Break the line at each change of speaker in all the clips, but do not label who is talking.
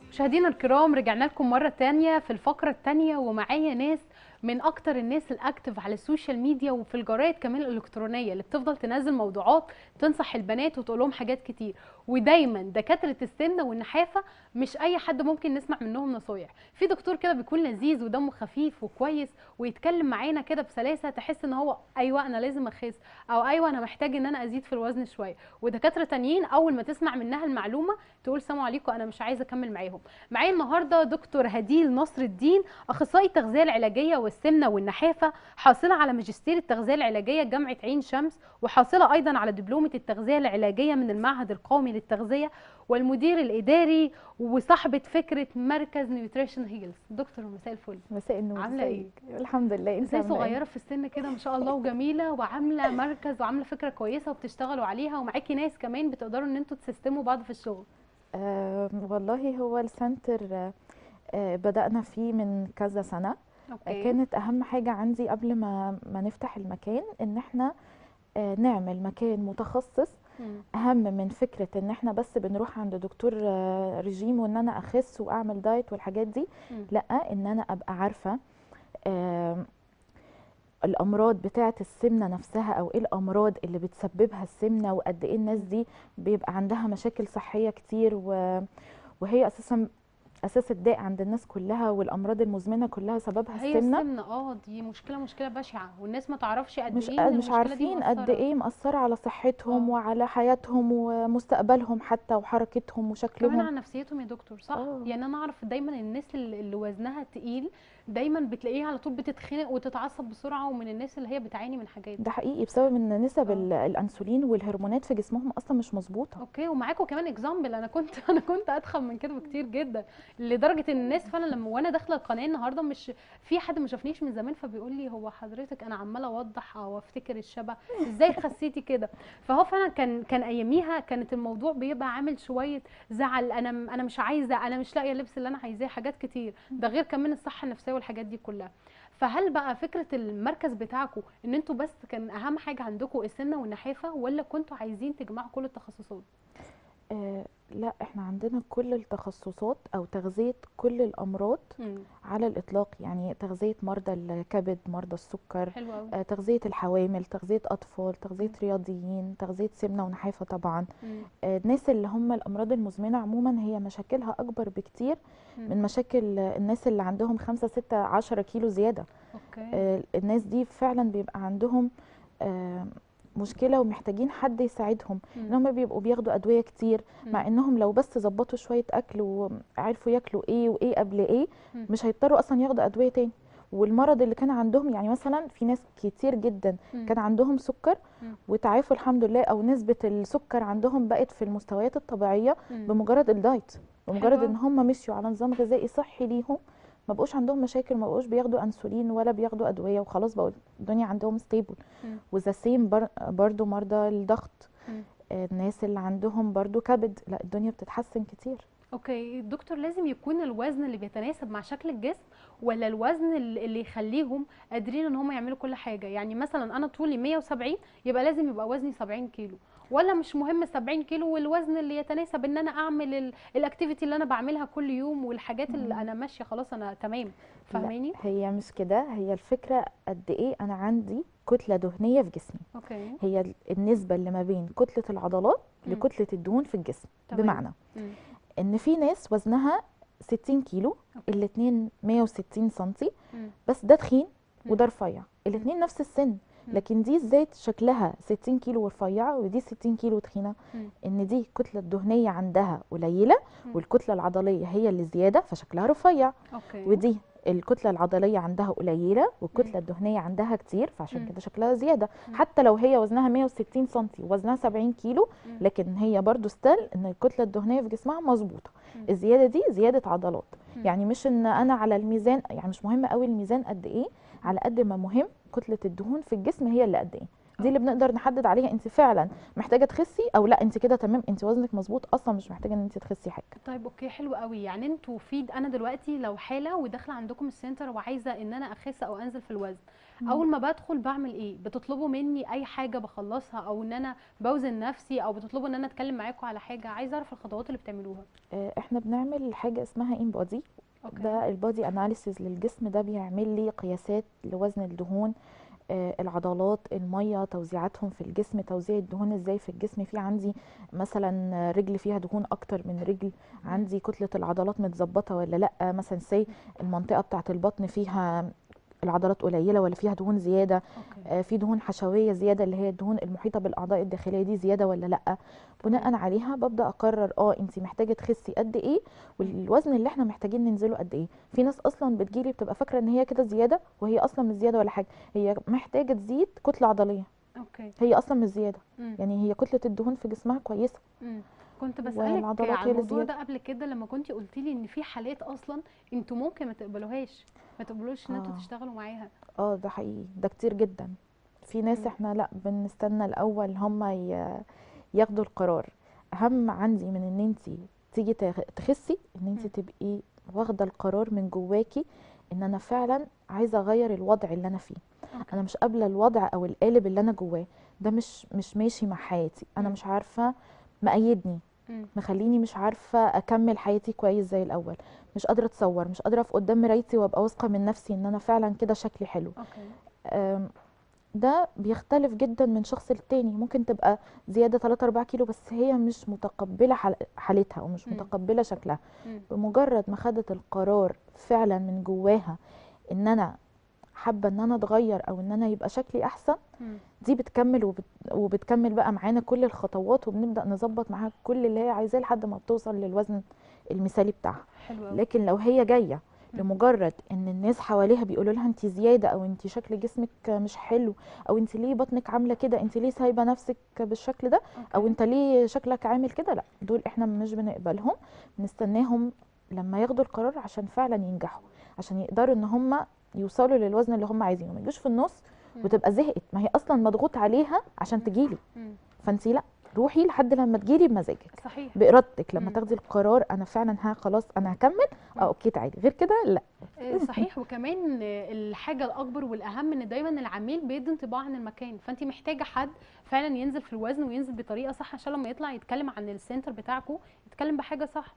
مشاهدينا الكرام رجعنا لكم مرة تانية في الفقرة التانية ومعايا ناس من أكتر الناس الأكتف على السوشيال ميديا وفي الجرايد كمان الإلكترونية اللي بتفضل تنزل موضوعات تنصح البنات وتقول لهم حاجات كتير ودايما دكاترة السمنة والنحافة مش أي حد ممكن نسمع منهم نصايح في دكتور كده بيكون لذيذ ودمه خفيف وكويس ويتكلم معانا كده بسلاسة تحس إن هو أيوة أنا لازم أخس أو أيوة أنا محتاج إن أنا أزيد في الوزن شوية ودكاترة تانيين أول ما تسمع منها المعلومة تقول سلام عليكم أنا مش عايزة أكمل معاهم معايا النهارده دكتور هديل نصر الدين اخصائي التغذيه العلاجيه والسمنه والنحافه حاصله على ماجستير التغذيه العلاجيه جامعه عين شمس وحاصله ايضا على دبلومه التغذيه العلاجيه من المعهد القومي للتغذيه والمدير الاداري وصاحبه فكره مركز نيوتريشن هيلز دكتور مساء الفل
مساء النور
عاملة إيه؟
ازيك؟ الحمد لله انت
ازاي
عامله ايه
صغيره في السن كده ما شاء الله وجميله وعامله مركز وعامله فكره كويسه وبتشتغلوا عليها ومعاكي ناس كمان بتقدروا ان انتوا تسيستموا بعض في الشغل
آه والله هو السنتر آه آه بدأنا فيه من كذا سنة
اوكي
كانت أهم حاجة عندي قبل ما ما نفتح المكان إن احنا آه نعمل مكان متخصص
مم.
أهم من فكرة إن احنا بس بنروح عند دكتور آه رجيم وإن أنا أخس وأعمل دايت والحاجات دي
مم.
لأ إن أنا أبقى عارفة آه الامراض بتاعه السمنه نفسها او ايه الامراض اللي بتسببها السمنه وقد ايه الناس دي بيبقى عندها مشاكل صحيه كتير و... وهي اساسا اساس الداء عند الناس كلها والامراض المزمنه كلها سببها
هي
السمنه
السمنه اه دي مشكله مشكله بشعه والناس ما تعرفش قد
مش
ايه إن
مش
المشكلة دي
عارفين قد
مؤثرة.
ايه مأثره على صحتهم
آه.
وعلى حياتهم ومستقبلهم حتى وحركتهم
كمان
وشكلهم
على نفسيتهم يا دكتور صح
آه.
يعني انا اعرف دايما الناس اللي اللي وزنها تقيل دايما بتلاقيها على طول بتتخنق وتتعصب بسرعه ومن الناس اللي هي بتعاني من حاجات
ده حقيقي بسبب ان نسب
آه.
ال- الانسولين والهرمونات في جسمهم اصلا مش مظبوطه
اوكي ومعاكم كمان اكزامبل انا كنت انا كنت اتخن من كده بكتير جدا لدرجه ان الناس فعلا لما وانا داخله القناه النهارده مش في حد ما شافنيش من زمان فبيقول لي هو حضرتك انا عماله اوضح او افتكر الشبه ازاي خسيتي كده فهو فعلا كان كان اياميها كانت الموضوع بيبقى عامل شويه زعل انا انا مش عايزه انا مش لاقيه اللبس اللي انا عايزاه حاجات كتير ده غير كمان الصحه النفسيه والحاجات دي كلها فهل بقى فكره المركز بتاعكم ان انتوا بس كان اهم حاجه عندكم السمنه والنحافه ولا كنتوا عايزين تجمعوا كل التخصصات
آه لا احنا عندنا كل التخصصات او تغذيه كل الامراض
مم.
على الإطلاق يعني تغذية مرضى الكبد مرضى السكر
حلو قوي
آه، تغذية الحوامل تغذية أطفال تغذية رياضيين تغذية سمنة ونحافة طبعا آه، الناس اللي هم الأمراض المزمنة عموما هي مشاكلها أكبر بكتير من مشاكل آه، الناس اللي عندهم خمسة ستة عشرة كيلو زيادة
اوكي
آه، الناس دي فعلا بيبقى عندهم آه، مشكلة ومحتاجين حد يساعدهم ان
مم.
هم بيبقوا بياخدوا ادويه كتير مع
مم.
انهم لو بس ظبطوا شويه اكل وعرفوا ياكلوا ايه وايه قبل ايه
مم.
مش هيضطروا اصلا ياخدوا ادويه تاني والمرض اللي كان عندهم يعني مثلا في ناس كتير جدا
مم.
كان عندهم سكر
مم.
وتعافوا الحمد لله او نسبه السكر عندهم بقت في المستويات الطبيعيه
مم.
بمجرد الدايت بمجرد
حلو
ان هم مشيوا على نظام غذائي صحي ليهم ما بقوش عندهم مشاكل ما بقوش بياخدوا انسولين ولا بياخدوا ادويه وخلاص بقوا الدنيا عندهم ستيبل
مم.
وذا سيم بر برضو مرضى الضغط
مم.
آه، الناس اللي عندهم برضو كبد لا الدنيا بتتحسن كتير
اوكي الدكتور لازم يكون الوزن اللي بيتناسب مع شكل الجسم ولا الوزن اللي اللي يخليهم قادرين ان هم يعملوا كل حاجه يعني مثلا انا طولي 170 يبقى لازم يبقى وزني 70 كيلو ولا مش مهم 70 كيلو والوزن اللي يتناسب ان انا اعمل ال- الاكتيفيتي اللي انا بعملها كل يوم والحاجات اللي
مم.
انا ماشيه خلاص انا تمام
لا،
فاهماني
هي مش كده هي الفكره قد ايه انا عندي كتله دهنيه في جسمي
اوكي
هي ال- النسبه اللي ما بين كتله العضلات
مم.
لكتله الدهون في الجسم
تمام.
بمعنى
مم.
ان في ناس وزنها 60 كيلو
أوكي.
الاتنين 160 سنتي
مم.
بس ده تخين
مم.
وده رفيع الاتنين نفس السن
مم.
لكن دي ازاي شكلها 60 كيلو ورفيعه ودي 60 كيلو تخينه
مم.
ان دي الكتله الدهنيه عندها قليله
مم.
والكتله العضليه هي اللي زياده فشكلها رفيع
اوكي
ودي الكتله العضليه عندها قليله والكتله الدهنيه عندها كتير فعشان
مم.
كده شكلها زياده
مم.
حتى لو هي وزنها 160 سم وزنها 70 كيلو
مم.
لكن هي برضو ستيل ان الكتله الدهنيه في جسمها مظبوطه
مم.
الزياده دي زياده عضلات
مم.
يعني مش ان انا على الميزان يعني مش مهم قوي الميزان قد ايه على قد ما مهم كتله الدهون في الجسم هي اللي قد ايه دي اللي بنقدر نحدد عليها انت فعلا محتاجه تخسي او لا انت كده تمام انت وزنك مظبوط اصلا مش محتاجه ان انت تخسي حاجه
طيب اوكي حلو قوي يعني انتوا في انا دلوقتي لو حاله وداخله عندكم السنتر وعايزه ان انا اخس او انزل في الوزن اول ما بدخل بعمل ايه بتطلبوا مني اي حاجه بخلصها او ان انا بوزن نفسي او بتطلبوا ان انا اتكلم معاكم على حاجه عايزه اعرف الخطوات اللي بتعملوها
آه، احنا بنعمل حاجه اسمها ان بودي
اوكي
ده البودي اناليسيز للجسم ده بيعمل لي قياسات لوزن الدهون آه، العضلات الميه توزيعاتهم في الجسم توزيع الدهون ازاي في الجسم في عندي مثلا رجل فيها دهون اكتر من رجل عندي كتله العضلات متظبطه ولا لا مثلا سي المنطقه بتاعه البطن فيها العضلات قليله ولا فيها دهون زياده
اوكي
آه، في دهون حشويه زياده اللي هي الدهون المحيطه بالاعضاء الداخليه دي زياده ولا لا بناء عليها ببدا اقرر اه انت محتاجه تخسي قد ايه والوزن اللي احنا محتاجين ننزله قد ايه في ناس اصلا بتجيلي بتبقى فاكره ان هي كده زياده وهي اصلا مش زياده ولا حاجه هي محتاجه تزيد كتله عضليه
اوكي
هي اصلا مش زياده
مم.
يعني هي كتله الدهون في جسمها كويسه
مم. كنت بسألك
والعضلات
عن
هي اللي
الموضوع
زيادة.
ده قبل كده لما كنت قلتي لي ان في حالات اصلا انتوا ممكن ما تقبلوهاش ما تقبلوش ان انتوا
آه.
تشتغلوا معاها
اه ده حقيقي ده كتير جدا في ناس
مم.
احنا لا بنستنى الاول هم ي- ياخدوا القرار اهم عندي من ان انت تيجي تخ- تخسي ان انت
مم.
تبقي واخده القرار من جواكي ان انا فعلا عايزه اغير الوضع اللي انا فيه
أوكي.
انا مش قابله الوضع او القالب اللي انا جواه ده مش مش ماشي مع حياتي انا
مم.
مش عارفه مقيدني
مم.
مخليني مش عارفه اكمل حياتي كويس زي الاول مش قادره اتصور مش قادره اقف قدام مرايتي وابقى واثقه من نفسي ان انا فعلا كده شكلي حلو
اوكي
أم، ده بيختلف جدا من شخص للتاني ممكن تبقى زيادة 3 4 كيلو بس هي مش متقبلة حال- حالتها ومش
مم.
متقبلة شكلها
مم.
بمجرد ما خدت القرار فعلا من جواها ان انا حابة ان انا اتغير او ان انا يبقى شكلي احسن
مم.
دي بتكمل وبت... وبتكمل بقى معانا كل الخطوات وبنبدأ نظبط معاها كل اللي هي عايزاه لحد ما بتوصل للوزن المثالي بتاعها
حلو قوي
لكن لو هي جايه
مم.
لمجرد ان الناس حواليها بيقولوا لها انت زياده او انت شكل جسمك مش حلو او انت ليه بطنك عامله كده انت ليه سايبه نفسك بالشكل ده او
أوكي.
انت ليه شكلك عامل كده لا دول احنا مش بنقبلهم بنستناهم لما ياخدوا القرار عشان فعلا ينجحوا عشان يقدروا ان هم يوصلوا للوزن اللي هم عايزينه ما يجوش في النص
مم.
وتبقى زهقت ما هي اصلا مضغوط عليها عشان
مم.
تجيلي
مم.
فانت لا روحي لحد لما تجيلي بمزاجك
صحيح
بارادتك لما
مم.
تاخدي القرار انا فعلا ها خلاص انا هكمل
مم.
اه اوكي تعالي غير كده لا
آه، صحيح وكمان آه، الحاجه الاكبر والاهم ان دايما العميل بيدي انطباع عن المكان فانت محتاجه حد فعلا ينزل في الوزن وينزل بطريقه صح عشان لما يطلع يتكلم عن السنتر بتاعكم يتكلم بحاجه صح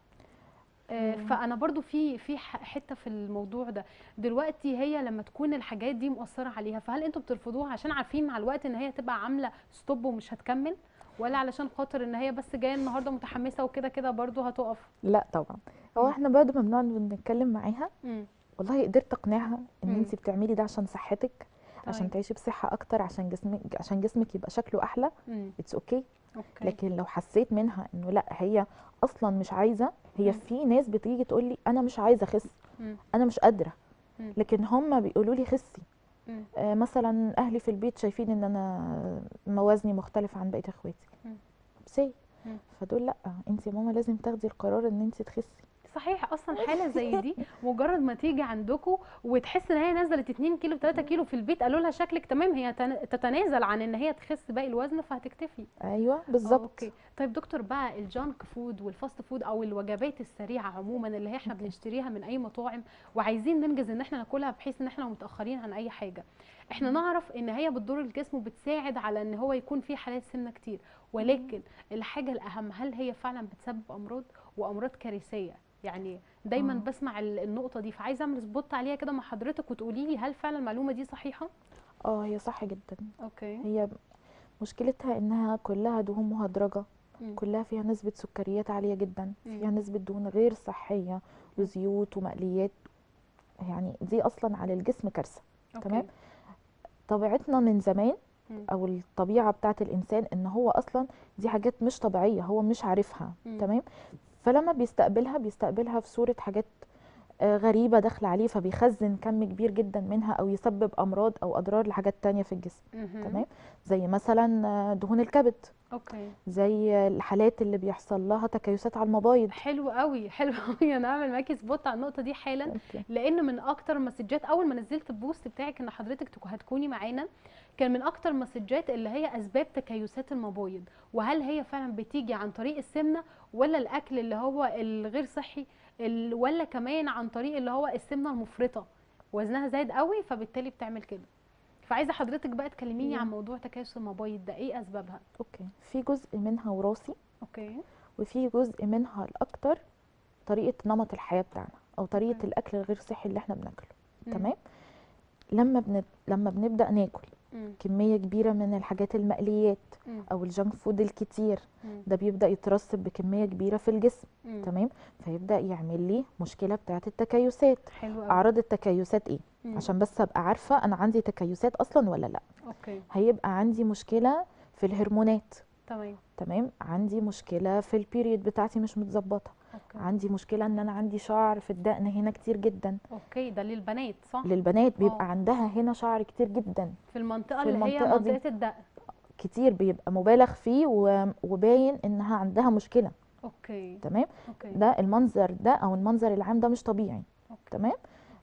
آه،
مم.
فانا برضو في في ح- حته في الموضوع ده دلوقتي هي لما تكون الحاجات دي مؤثره عليها فهل انتوا بترفضوها عشان عارفين مع الوقت ان هي تبقى عامله ستوب ومش هتكمل ولا علشان خاطر ان هي بس جايه النهارده متحمسه وكده كده برضو هتقف
لا طبعا هو
مم.
احنا بعد ما بنقعد بنتكلم معاها
مم.
والله قدرت اقنعها ان
مم.
انت بتعملي ده عشان صحتك عشان
طيب.
تعيشي بصحه اكتر عشان جسمك عشان جسمك يبقى شكله احلى
مم.
اتس اوكي
اوكي
لكن لو حسيت منها انه لا هي اصلا مش عايزه هي
مم.
في ناس بتيجي تقول لي انا مش عايزه اخس
مم.
انا مش قادره
مم.
لكن هم بيقولوا لي خسي
مم.
آه، مثلا اهلي في البيت شايفين ان انا موازني مختلف عن بقيه اخواتي
مم.
سي
مم.
فدول لا انت يا ماما لازم تاخدي القرار ان انت تخسي
صحيح اصلا حاله زي دي مجرد ما تيجي عندكم وتحس ان هي نزلت 2 كيلو 3 كيلو في البيت قالوا لها شكلك تمام هي تن- تتنازل عن ان هي تخس باقي الوزن فهتكتفي
ايوه
آه،
بالظبط
اوكي طيب دكتور بقى الجانك فود والفاست فود او الوجبات السريعه عموما اللي هي احنا
أوكي.
بنشتريها من اي مطاعم وعايزين ننجز ان احنا ناكلها بحيث ان احنا متاخرين عن اي حاجه احنا نعرف ان هي بتضر الجسم وبتساعد على ان هو يكون فيه حالات سمنه كتير ولكن الحاجه الاهم هل هي فعلا بتسبب امراض وامراض كارثيه يعني دايما
آه.
بسمع ال- النقطه دي فعايزه اعمل سبوت عليها كده مع حضرتك وتقولي لي هل فعلا المعلومه دي صحيحه
اه هي صح جدا
اوكي
هي مشكلتها انها كلها دهون مهدرجه
مم.
كلها فيها نسبه سكريات عاليه جدا
مم.
فيها نسبه دهون غير صحيه وزيوت ومقليات يعني دي اصلا على الجسم كارثه
أوكي.
تمام. طبيعتنا من زمان
مم.
او الطبيعه بتاعت الانسان ان هو اصلا دي حاجات مش طبيعيه هو مش عارفها
مم.
تمام فلما بيستقبلها بيستقبلها في صوره حاجات آه، غريبه داخله عليه فبيخزن كم كبير جدا منها او يسبب امراض او اضرار لحاجات تانية في الجسم
مهم.
تمام زي مثلا آه، دهون الكبد
اوكي
زي الحالات اللي بيحصل لها تكيسات على المبايض
حلو قوي حلو قوي انا اعمل معاكي سبوت على النقطه دي حالا
أوكي.
لان من اكتر المسجات اول ما نزلت البوست بتاعك ان حضرتك تكو- هتكوني معانا كان من اكتر المسجات اللي هي اسباب تكيسات المبايض وهل هي فعلا بتيجي عن طريق السمنه ولا الاكل اللي هو الغير صحي ال- ولا كمان عن طريق اللي هو السمنه المفرطه وزنها زايد قوي فبالتالي بتعمل كده فعايزه حضرتك بقى تكلميني عن موضوع تكيس المبايض ده ايه اسبابها
اوكي في جزء منها وراثي
اوكي
وفي جزء منها الاكتر طريقه نمط الحياه بتاعنا او طريقه
أوكي.
الاكل الغير صحي اللي احنا بناكله
مم.
تمام لما بن... لما بنبدا ناكل
مم.
كميه كبيره من الحاجات المقليات
مم.
او الجانك فود الكتير
مم.
ده بيبدا يترسب بكميه كبيره في الجسم
مم.
تمام فيبدا يعمل لي مشكله بتاعه التكيسات
حلو قوي
اعراض التكيسات ايه
مم.
عشان بس ابقى عارفه انا عندي تكيسات اصلا ولا لا
اوكي
هيبقى عندي مشكله في الهرمونات
تمام
تمام عندي مشكله في البيريود بتاعتي مش متظبطه
اوكي
عندي مشكله ان انا عندي شعر في الدقن هنا كتير جدا
اوكي ده للبنات صح
للبنات بيبقى
آه.
عندها هنا شعر كتير جدا
في المنطقه
في
اللي هي
المنطقة دي.
منطقه الدقن
كتير بيبقى مبالغ فيه و- وباين انها عندها مشكله
اوكي
تمام
اوكي
ده المنظر ده او المنظر العام ده مش طبيعي
أوكي.
تمام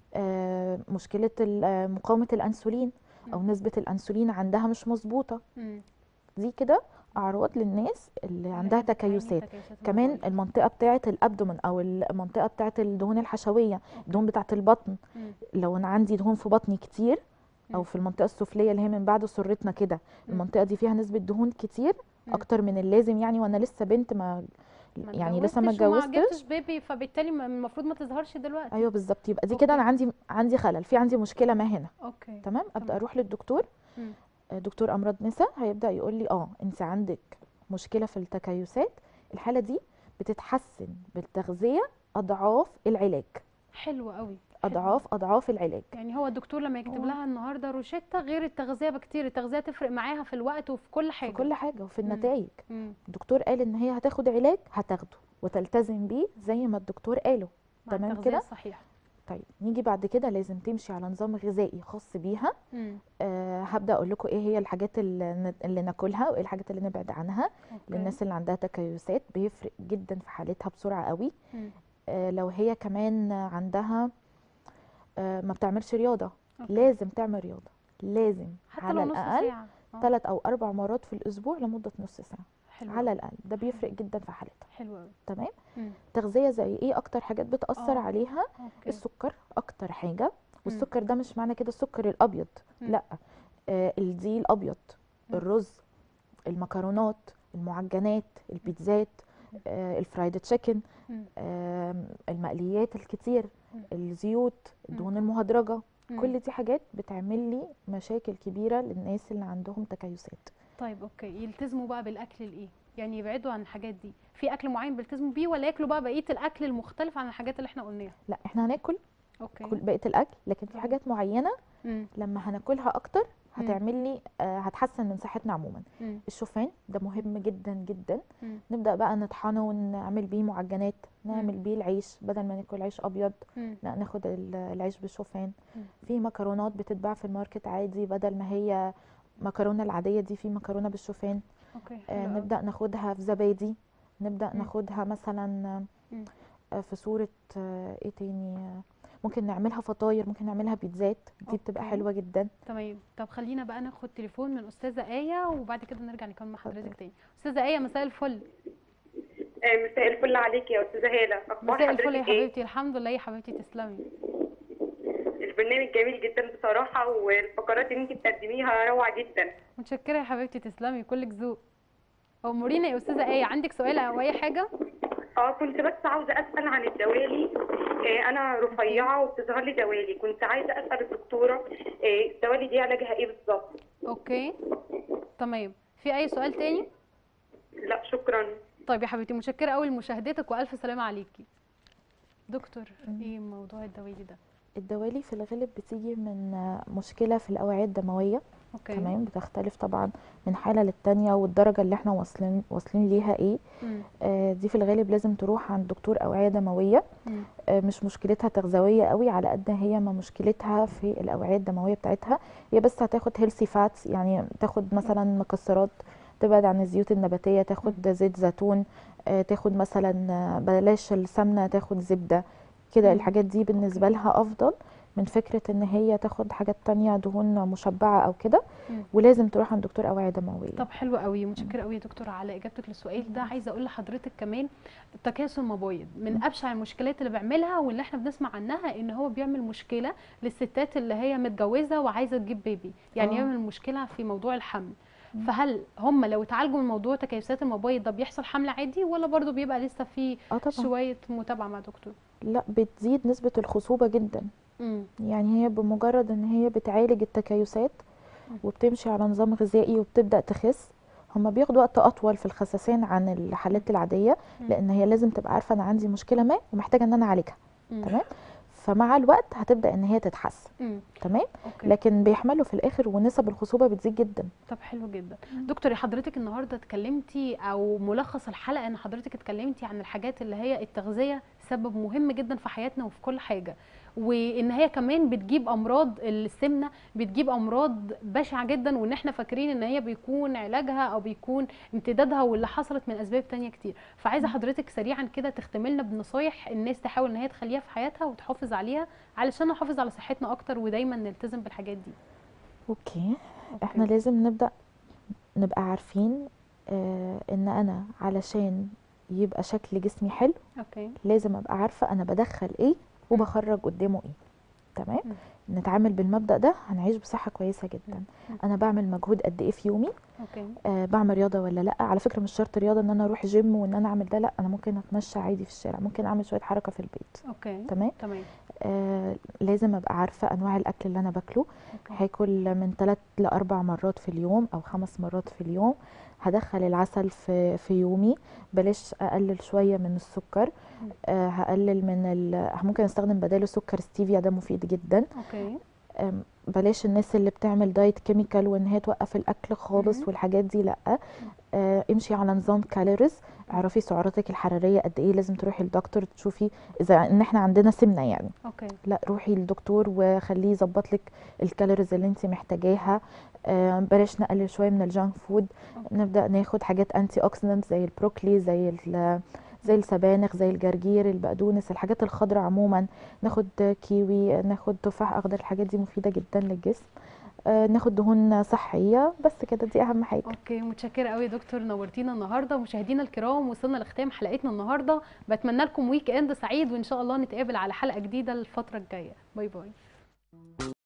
آه مشكله ال- آه، مقاومه الانسولين او
مم.
نسبه الانسولين عندها مش مظبوطه
مم.
دي كده اعراض للناس اللي عندها
اللي بتعاني
تكيسات
تكيسات
كمان
المبايض.
المنطقه بتاعه الابدومن او المنطقه بتاعه الدهون الحشويه الدهون بتاعه البطن
مم.
لو انا عندي دهون في بطني كتير او
مم.
في المنطقه السفليه اللي هي من بعد سرتنا كده
مم.
المنطقه دي فيها نسبه دهون كتير
مم.
اكتر من اللازم يعني وانا لسه بنت ما
ما
يعني لسه ما
اتجوزتش وما
اتجوزتش
جبتش بيبي فبالتالي ما- المفروض ما تظهرش دلوقتي
ايوه بالظبط يبقى دي كده انا
أوكي.
عندي عندي خلل في عندي مشكله ما هنا
اوكي
تمام ابدا
تمام.
اروح للدكتور
مم.
آه، دكتور امراض نساء هيبدا يقول لي اه انت عندك مشكله في التكيسات الحاله دي بتتحسن بالتغذيه اضعاف العلاج
حلو قوي حلو.
اضعاف اضعاف العلاج
يعني هو الدكتور لما يكتب
هو-
لها النهارده روشته غير التغذيه بكتير التغذيه تفرق معاها في الوقت وفي كل حاجه
في كل حاجه وفي
مم.
النتائج
مم.
الدكتور قال ان هي هتاخد علاج هتاخده وتلتزم بيه زي ما الدكتور قاله
مع
تمام
التغذيه
كده؟
الصحيحه
طيب نيجي بعد كده لازم تمشي على نظام غذائي خاص بيها
مم.
أه هبدا اقول لكم ايه هي الحاجات اللي, ن- اللي ناكلها وايه الحاجات اللي نبعد عنها
اوكي
للناس اللي عندها تكيسات بيفرق جدا في حالتها بسرعه قوي
مم.
أه لو هي كمان عندها أه ما بتعملش رياضه
أوكي.
لازم تعمل رياضه لازم
حتى
على
لو نص
الاقل
ساعه آه.
ثلاث او اربع مرات في الاسبوع لمده نص ساعه
حلو
على
أوي.
الاقل ده بيفرق جدا في حالتها
حلو قوي
تمام
مم.
تغذيه زي ايه اكتر حاجات بتاثر
آه.
عليها
اوكي
السكر اكتر حاجه والسكر ده مش معنى كده السكر الابيض
مم.
لا آه الدقيق الابيض
مم.
الرز المكرونات المعجنات البيتزات آه الفرايد تشيكن
مم.
آه المقليات الكتير
مم.
الزيوت الدهون المهدرجه
مم.
كل دي حاجات بتعمل لي مشاكل كبيره للناس اللي عندهم تكيسات
طيب اوكي يلتزموا بقى بالاكل الايه يعني يبعدوا عن الحاجات دي في اكل معين بيلتزموا بيه ولا ياكلوا بقى بقيه الاكل المختلف عن الحاجات اللي احنا قلناها
لا احنا هناكل
اوكي
كل بقيه الاكل لكن في
تمام.
حاجات معينه
مم.
لما هناكلها اكتر
مم.
هتعمل لي آه هتحسن من صحتنا عموما
مم.
الشوفان ده مهم جدا جدا
مم.
نبدا بقى نطحنه ونعمل بيه معجنات نعمل
مم.
بيه العيش بدل ما ناكل عيش ابيض
مم.
لا ناخد ال- العيش بالشوفان
مم.
في مكرونات بتتباع في الماركت عادي بدل ما هي مكرونه العاديه دي في مكرونه بالشوفان
اوكي
آه
حلو أوي.
نبدا ناخدها في زبادي نبدا
مم.
ناخدها مثلا
مم.
آه في صوره آه ايه تاني آه ممكن نعملها فطاير ممكن نعملها بيتزات دي بتبقى
أوكي.
حلوه جدا
تمام طب خلينا بقى ناخد تليفون من استاذه ايه وبعد كده نرجع نكمل مع حضرتك تاني استاذه ايه مساء الفل
آه، مساء الفل عليك يا استاذه هاله اخبار
مساء الفل يا
حضرتك ايه
حبيبتي الحمد لله يا حبيبتي تسلمي
البرنامج جميل جدا بصراحه والفقرات اللي انت بتقدميها روعه جدا
متشكره يا حبيبتي تسلمي كلك ذوق امورينا يا استاذه ايه عندك سؤال او اي حاجه
اه كنت بس عاوزه اسال عن الدوالي آه، انا رفيعه وبتظهر لي دوالي كنت عايزه اسال الدكتوره آه، الدوالي دي علاجها ايه بالظبط
اوكي تمام في اي سؤال تاني
لا شكرا
طيب يا حبيبتي متشكره قوي لمشاهدتك والف سلامه عليكي دكتور ايه موضوع الدوالي ده
الدوالي في الغالب بتيجي من آه، مشكله في الاوعيه الدمويه
اوكي
تمام بتختلف طبعا من حاله للتانيه والدرجه اللي احنا واصلين واصلين ليها ايه
مم.
آه، دي في الغالب لازم تروح عند دكتور اوعيه دمويه
مم.
آه، مش مشكلتها تغذويه قوي على قد هي ما مشكلتها في الاوعيه الدمويه بتاعتها هي بس هتاخد هيلثي فاتس يعني تاخد مثلا مكسرات تبعد عن الزيوت النباتيه تاخد زيت زيتون آه، تاخد مثلا آه، بلاش السمنه تاخد زبده كده
مم.
الحاجات دي بالنسبه لها افضل من فكره ان هي تاخد حاجات تانية دهون مشبعه او كده
مم.
ولازم تروح عند دكتور اوعيه دمويه
طب حلو قوي متشكره قوي يا دكتور على اجابتك للسؤال ده عايزه اقول لحضرتك كمان التكاسل المبايض من
مم.
ابشع المشكلات اللي بيعملها واللي احنا بنسمع عنها ان هو بيعمل مشكله للستات اللي هي متجوزه وعايزه تجيب بيبي يعني
آه.
يعمل مشكله في موضوع الحمل
مم.
فهل هم لو اتعالجوا من موضوع تكيسات المبايض ده بيحصل حمل عادي ولا برضو بيبقى لسه في
اه طبعا
شويه متابعه مع دكتور
لا بتزيد نسبه الخصوبه جدا
امم
يعني هي بمجرد ان هي بتعالج التكيسات
مم.
وبتمشي على نظام غذائي وبتبدا تخس هما بياخدوا وقت اطول في الخسسان عن الحالات العاديه
مم.
لان هي لازم تبقى عارفه انا عندي مشكله ما ومحتاجه ان انا اعالجها تمام فمع الوقت هتبدا ان هي تتحسن
امم
تمام
اوكي
لكن بيحملوا في الاخر ونسب الخصوبه بتزيد جدا
طب حلو جدا دكتور حضرتك النهارده اتكلمتي او ملخص الحلقه ان حضرتك اتكلمتي عن الحاجات اللي هي التغذيه سبب مهم جدا في حياتنا وفي كل حاجه وان هي كمان بتجيب امراض السمنه بتجيب امراض بشعه جدا وان احنا فاكرين ان هي بيكون علاجها او بيكون امتدادها واللي حصلت من اسباب تانية كتير فعايزه حضرتك سريعا كده تختمي لنا بنصايح الناس تحاول ان هي تخليها في حياتها وتحافظ عليها علشان نحافظ على صحتنا اكتر ودايما نلتزم بالحاجات دي
اوكي احنا لازم نبدا نبقى عارفين آه ان انا علشان يبقى شكل جسمي حلو
اوكي
لازم ابقى عارفه انا بدخل ايه وبخرج قدامه ايه تمام
مم.
نتعامل بالمبدا ده هنعيش بصحه كويسه جدا
مم.
انا بعمل مجهود قد ايه في يومي
اوكي
آه بعمل رياضه ولا لا على فكره مش شرط رياضه ان انا اروح جيم وان انا اعمل ده لا انا ممكن اتمشى عادي في الشارع ممكن اعمل شويه حركه في البيت
اوكي
تمام
تمام
آه لازم ابقى عارفه انواع الاكل اللي انا باكله
اوكي
هاكل من 3 لأربع مرات في اليوم او خمس مرات في اليوم هدخل العسل في في يومي بلاش اقلل شويه من السكر
مم.
آه هقلل من ال... ممكن استخدم بداله سكر ستيفيا ده مفيد جدا
اوكي
آم، بلاش الناس اللي بتعمل دايت كيميكال وان هي توقف الاكل خالص
مم.
والحاجات دي لا آه امشي على نظام كالوريز اعرفي سعراتك الحراريه قد ايه لازم تروحي للدكتور تشوفي اذا ان احنا عندنا سمنه يعني
اوكي
لا روحي للدكتور وخليه يظبط لك الكالوريز اللي انت محتاجاها آه، بلاش نقلل شويه من الجانك فود
أوكي.
نبدا ناخد حاجات انتي اوكسيدنت زي البروكلي زي ال- زي السبانخ زي الجرجير البقدونس الحاجات الخضراء عموما ناخد كيوي ناخد تفاح اخضر الحاجات دي مفيده جدا للجسم آه، ناخد دهون صحيه بس كده دي اهم حاجه
اوكي متشكره قوي يا دكتور نورتينا النهارده مشاهدينا الكرام وصلنا لختام حلقتنا النهارده بتمنى لكم ويك اند سعيد وان شاء الله نتقابل على حلقه جديده الفتره الجايه باي باي